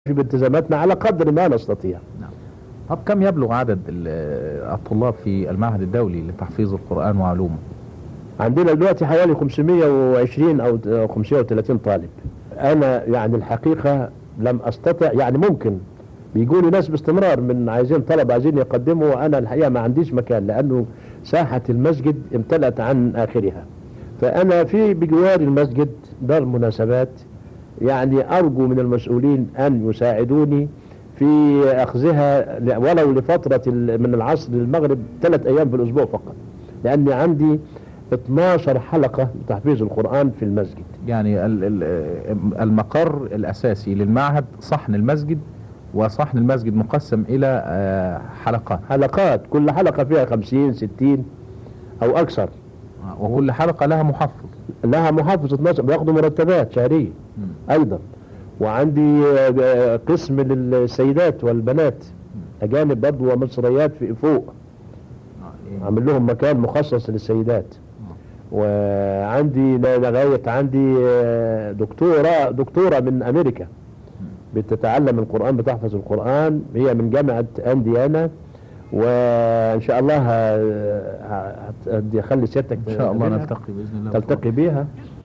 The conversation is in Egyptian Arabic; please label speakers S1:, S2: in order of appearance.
S1: في بالتزاماتنا على قدر ما نستطيع
S2: طب كم يبلغ عدد ال- الطلاب في المعهد الدولي لتحفيظ القرآن وعلومه
S1: عندنا دلوقتي حوالي 520 او 530 طالب انا يعني الحقيقة لم استطع يعني ممكن بيقولوا ناس باستمرار من عايزين طلب عايزين يقدموا وانا الحقيقة ما عنديش مكان لانه ساحة المسجد امتلأت عن اخرها فانا في بجوار المسجد دار مناسبات يعني ارجو من المسؤولين ان يساعدوني في اخذها ل- ولو لفترة ال- من العصر للمغرب ثلاث ايام في الاسبوع فقط لاني عندي 12 حلقة تحفيظ القرآن في المسجد
S2: يعني ال- ال- المقر الأساسي للمعهد صحن المسجد وصحن المسجد مقسم إلى آه، حلقات
S1: حلقات كل حلقة فيها 50 60 او اكثر
S2: وكل حلقة لها محفظ
S1: لها محافظ 12 بياخدوا مرتبات شهرية ايضا وعندي آه، آه، قسم للسيدات والبنات اجانب برضه ومصريات في فوق عامل لهم مكان مخصص للسيدات وعندي ل- لغاية عندي آه، دكتورة دكتورة من أمريكا بتتعلم القرآن بتحفظ القرآن هي من جامعة أنديانا وإن شاء الله ه- ه- هت- هخلي سيادتك
S2: إن شاء الله
S1: تقابلها،
S2: نلتقي بإذن الله
S1: تلتقي بيها